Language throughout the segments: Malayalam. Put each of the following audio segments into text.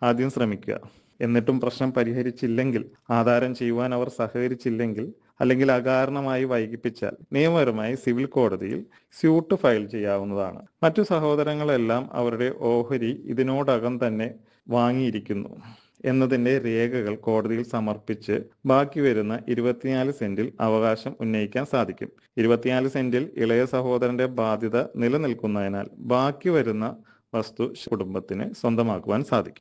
ആദ്യം ശ്രമിക്കുക എന്നിട്ടും പ്രശ്നം പരിഹരിച്ചില്ലെങ്കിൽ ആധാരം ചെയ്യുവാൻ അവർ സഹകരിച്ചില്ലെങ്കിൽ അല്ലെങ്കിൽ അകാരണമായി വൈകിപ്പിച്ചാൽ നിയമപരമായി സിവിൽ കോടതിയിൽ സ്യൂട്ട് ഫയൽ ചെയ്യാവുന്നതാണ് മറ്റു സഹോദരങ്ങളെല്ലാം അവരുടെ ഓഹരി ഇതിനോടകം തന്നെ വാങ്ങിയിരിക്കുന്നു എന്നതിന്റെ രേഖകൾ കോടതിയിൽ സമർപ്പിച്ച് ബാക്കി വരുന്ന ഇരുപത്തിനാല് സെന്റിൽ അവകാശം ഉന്നയിക്കാൻ സാധിക്കും ഇരുപത്തിനാല് സെന്റിൽ ഇളയ സഹോദരന്റെ ബാധ്യത നിലനിൽക്കുന്നതിനാൽ ബാക്കി വരുന്ന വസ്തു കുടുംബത്തിന് സ്വന്തമാക്കുവാൻ സാധിക്കും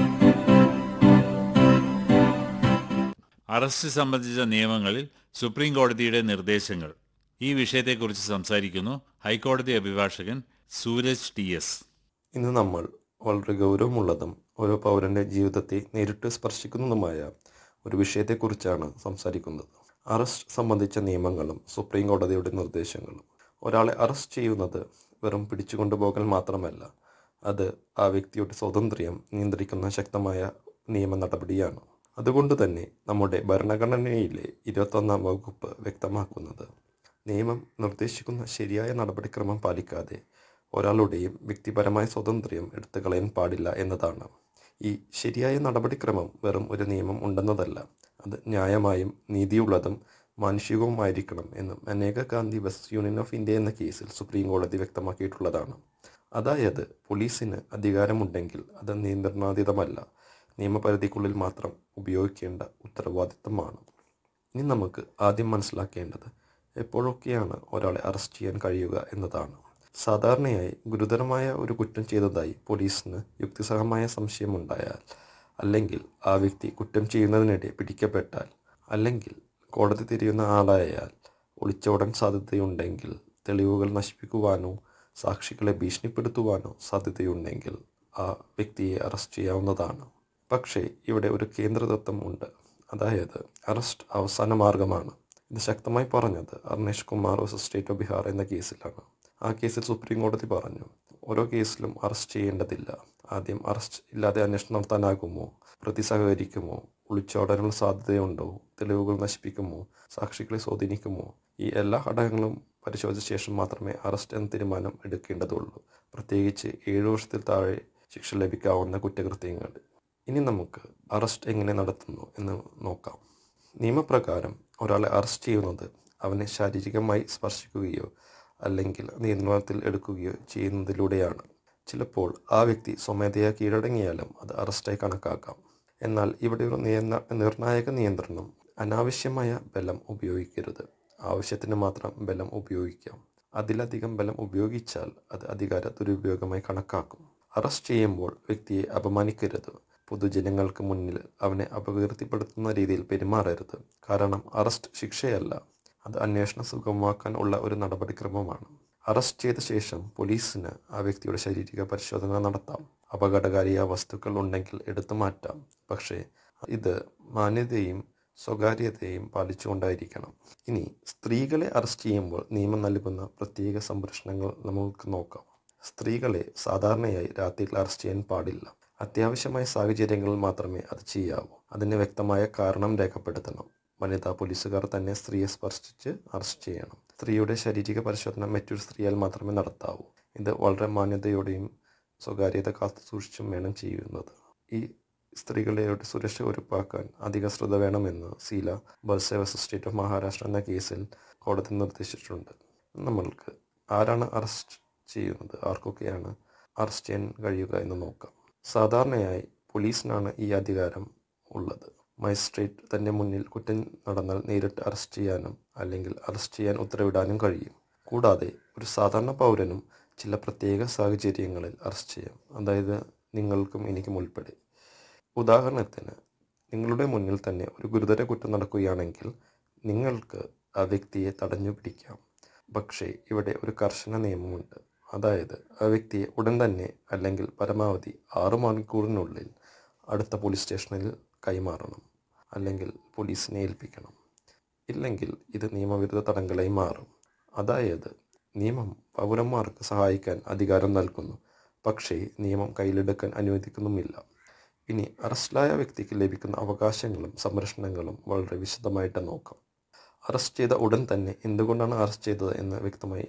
അറസ്റ്റ് സംബന്ധിച്ച നിയമങ്ങളിൽ സുപ്രീം കോടതിയുടെ നിർദ്ദേശങ്ങൾ ഈ വിഷയത്തെക്കുറിച്ച് സംസാരിക്കുന്നു ഹൈക്കോടതി അഭിഭാഷകൻ സൂരജ് ടി എസ് ഇന്ന് നമ്മൾ വളരെ ഗൗരവമുള്ളതും ഓരോ പൗരന്റെ ജീവിതത്തെ നേരിട്ട് സ്പർശിക്കുന്നതുമായ ഒരു വിഷയത്തെക്കുറിച്ചാണ് സംസാരിക്കുന്നത് അറസ്റ്റ് സംബന്ധിച്ച നിയമങ്ങളും സുപ്രീം കോടതിയുടെ നിർദ്ദേശങ്ങളും ഒരാളെ അറസ്റ്റ് ചെയ്യുന്നത് വെറും പിടിച്ചുകൊണ്ടുപോകൽ മാത്രമല്ല അത് ആ വ്യക്തിയുടെ സ്വാതന്ത്ര്യം നിയന്ത്രിക്കുന്ന ശക്തമായ നിയമ നടപടിയാണ് അതുകൊണ്ട് തന്നെ നമ്മുടെ ഭരണഘടനയിലെ ഇരുപത്തൊന്നാം വകുപ്പ് വ്യക്തമാക്കുന്നത് നിയമം നിർദ്ദേശിക്കുന്ന ശരിയായ നടപടിക്രമം പാലിക്കാതെ ഒരാളുടെയും വ്യക്തിപരമായ സ്വാതന്ത്ര്യം എടുത്തു കളയാൻ പാടില്ല എന്നതാണ് ഈ ശരിയായ നടപടിക്രമം വെറും ഒരു നിയമം ഉണ്ടെന്നതല്ല അത് ന്യായമായും നീതിയുള്ളതും മാനുഷികവുമായിരിക്കണം എന്നും അനേക ഗാന്ധി വെസ്റ്റ് യൂണിയൻ ഓഫ് ഇന്ത്യ എന്ന കേസിൽ സുപ്രീം കോടതി വ്യക്തമാക്കിയിട്ടുള്ളതാണ് അതായത് പോലീസിന് അധികാരമുണ്ടെങ്കിൽ അത് നിയന്ത്രണാതീതമല്ല നിയമപരിധിക്കുള്ളിൽ മാത്രം ഉപയോഗിക്കേണ്ട ഉത്തരവാദിത്തമാണ് ഇനി നമുക്ക് ആദ്യം മനസ്സിലാക്കേണ്ടത് എപ്പോഴൊക്കെയാണ് ഒരാളെ അറസ്റ്റ് ചെയ്യാൻ കഴിയുക എന്നതാണ് സാധാരണയായി ഗുരുതരമായ ഒരു കുറ്റം ചെയ്തതായി പോലീസിന് യുക്തിസഹമായ സംശയമുണ്ടായാൽ അല്ലെങ്കിൽ ആ വ്യക്തി കുറ്റം ചെയ്യുന്നതിനിടെ പിടിക്കപ്പെട്ടാൽ അല്ലെങ്കിൽ കോടതി തിരിയുന്ന ആളായാൽ ഒളിച്ചോടാൻ സാധ്യതയുണ്ടെങ്കിൽ തെളിവുകൾ നശിപ്പിക്കുവാനോ സാക്ഷികളെ ഭീഷണിപ്പെടുത്തുവാനോ സാധ്യതയുണ്ടെങ്കിൽ ആ വ്യക്തിയെ അറസ്റ്റ് ചെയ്യാവുന്നതാണ് പക്ഷേ ഇവിടെ ഒരു കേന്ദ്രതത്വം ഉണ്ട് അതായത് അറസ്റ്റ് അവസാന മാർഗമാണ് ഇത് ശക്തമായി പറഞ്ഞത് Arnesh Kumar versus state of Bihar എന്ന കേസിലാണ് ആ കേസിൽ സുപ്രീം കോടതി പറഞ്ഞു ഓരോ കേസിലും അറസ്റ്റ് ചെയ്യേണ്ടതില്ല ആദ്യം അറസ്റ്റ് ഇല്ലാതെ അന്വേഷണം നടത്താനാകുമോ പ്രതി സഹകരിക്കുമോ ഒളിച്ചോടാനുള്ള സാധ്യതയുണ്ടോ തെളിവുകൾ നശിപ്പിക്കുമോ സാക്ഷികളെ സ്വാധീനിക്കുമോ ഈ എല്ലാ ഘടകങ്ങളും പരിശോധിച്ച ശേഷം മാത്രമേ അറസ്റ്റ് എന്ന തീരുമാനം എടുക്കേണ്ടതുള്ളൂ പ്രത്യേകിച്ച് ഏഴു വർഷത്തിൽ താഴെ ശിക്ഷ ലഭിക്കാവുന്ന കുറ്റകൃത്യങ്ങൾ ഇനി നമുക്ക് അറസ്റ്റ് എങ്ങനെ നടത്തുന്നു എന്ന് നോക്കാം നിയമപ്രകാരം ഒരാളെ അറസ്റ്റ് ചെയ്യുന്നത് അവനെ ശാരീരികമായി സ്പർശിക്കുകയോ അല്ലെങ്കിൽ നിയന്ത്രണത്തിൽ എടുക്കുകയോ ചെയ്യുന്നതിലൂടെയാണ് ചിലപ്പോൾ ആ വ്യക്തി സ്വമേധയാ കീഴടങ്ങിയാലും അത് അറസ്റ്റായി കണക്കാക്കാം എന്നാൽ ഇവിടെ ഒരു നിയന്ത്ര നിർണായക നിയന്ത്രണം അനാവശ്യമായ ബലം ഉപയോഗിക്കരുത് ആവശ്യത്തിന് മാത്രം ബലം ഉപയോഗിക്കാം അതിലധികം ബലം ഉപയോഗിച്ചാൽ അത് അധികാര ദുരുപയോഗമായി കണക്കാക്കും അറസ്റ്റ് ചെയ്യുമ്പോൾ വ്യക്തിയെ അപമാനിക്കരുത് പൊതുജനങ്ങൾക്ക് മുന്നിൽ അവനെ അപകീർത്തിപ്പെടുത്തുന്ന രീതിയിൽ പെരുമാറരുത് കാരണം അറസ്റ്റ് ശിക്ഷയല്ല അത് അന്വേഷണം സുഗമമാക്കാൻ ഉള്ള ഒരു നടപടിക്രമമാണ് അറസ്റ്റ് ചെയ്ത ശേഷം പോലീസിന് ആ വ്യക്തിയുടെ ശാരീരിക പരിശോധന നടത്താം അപകടകാരിയായ വസ്തുക്കൾ ഉണ്ടെങ്കിൽ എടുത്തു മാറ്റാം പക്ഷേ ഇത് മാന്യതയും സ്വകാര്യതയും പാലിച്ചുകൊണ്ടായിരിക്കണം ഇനി സ്ത്രീകളെ അറസ്റ്റ് ചെയ്യുമ്പോൾ നിയമം നൽകുന്ന പ്രത്യേക സംരക്ഷണങ്ങൾ നമുക്ക് നോക്കാം സ്ത്രീകളെ സാധാരണയായി രാത്രിയിൽ അറസ്റ്റ് ചെയ്യാൻ പാടില്ല അത്യാവശ്യമായ സാഹചര്യങ്ങളിൽ മാത്രമേ അത് ചെയ്യാവൂ അതിന് വ്യക്തമായ കാരണം രേഖപ്പെടുത്തണം വനിതാ പോലീസുകാർ തന്നെ സ്ത്രീയെ സ്പർശിച്ച് അറസ്റ്റ് ചെയ്യണം സ്ത്രീയുടെ ശാരീരിക പരിശോധന മറ്റൊരു സ്ത്രീയാൽ മാത്രമേ നടത്താവൂ ഇത് വളരെ മാന്യതയോടെയും സ്വകാര്യത കാത്തു സൂക്ഷിച്ചും വേണം ചെയ്യുന്നത് ഈ സ്ത്രീകളുടെ സുരക്ഷ ഉറപ്പാക്കാൻ അധിക ശ്രദ്ധ വേണമെന്ന് സീല ബൾസേവസ് സ്റ്റേറ്റ് ഓഫ് മഹാരാഷ്ട്ര എന്ന കേസിൽ കോടതി നിർദ്ദേശിച്ചിട്ടുണ്ട് നമ്മൾക്ക് ആരാണ് അറസ്റ്റ് ചെയ്യുന്നത് ആർക്കൊക്കെയാണ് അറസ്റ്റ് ചെയ്യാൻ കഴിയുക എന്ന് നോക്കാം സാധാരണയായി പോലീസിനാണ് ഈ അധികാരം ഉള്ളത് മജിസ്ട്രേറ്റ് തൻ്റെ മുന്നിൽ കുറ്റം നടന്നാൽ നേരിട്ട് അറസ്റ്റ് ചെയ്യാനും അല്ലെങ്കിൽ അറസ്റ്റ് ചെയ്യാൻ ഉത്തരവിടാനും കഴിയും കൂടാതെ ഒരു സാധാരണ പൗരനും ചില പ്രത്യേക സാഹചര്യങ്ങളിൽ അറസ്റ്റ് ചെയ്യാം അതായത് നിങ്ങൾക്കും എനിക്കും ഉൾപ്പെടെ ഉദാഹരണത്തിന് നിങ്ങളുടെ മുന്നിൽ തന്നെ ഒരു ഗുരുതര കുറ്റം നടക്കുകയാണെങ്കിൽ നിങ്ങൾക്ക് ആ വ്യക്തിയെ തടഞ്ഞു പിടിക്കാം പക്ഷേ ഇവിടെ ഒരു കർശന നിയമമുണ്ട് അതായത് ആ വ്യക്തിയെ ഉടൻ തന്നെ അല്ലെങ്കിൽ പരമാവധി ആറു മണിക്കൂറിനുള്ളിൽ അടുത്ത പോലീസ് സ്റ്റേഷനിൽ കൈമാറണം അല്ലെങ്കിൽ പോലീസിനെ ഏൽപ്പിക്കണം ഇല്ലെങ്കിൽ ഇത് നിയമവിരുദ്ധ തടങ്കലായി മാറും അതായത് നിയമം പൗരന്മാർക്ക് സഹായിക്കാൻ അധികാരം നൽകുന്നു പക്ഷേ നിയമം കയ്യിലെടുക്കാൻ അനുവദിക്കുന്നുമില്ല ഇനി അറസ്റ്റിലായ വ്യക്തിക്ക് ലഭിക്കുന്ന അവകാശങ്ങളും സംരക്ഷണങ്ങളും വളരെ വിശദമായിട്ട് നോക്കാം അറസ്റ്റ് ചെയ്ത ഉടൻ തന്നെ എന്തുകൊണ്ടാണ് അറസ്റ്റ് ചെയ്തത് എന്ന് വ്യക്തമായി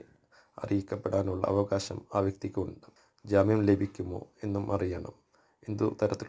അറിയിക്കപ്പെടാനുള്ള അവകാശം ആ വ്യക്തിക്കുണ്ട് ജാമ്യം ലഭിക്കുമോ എന്നും അറിയണം എന്തു തരത്തിൽ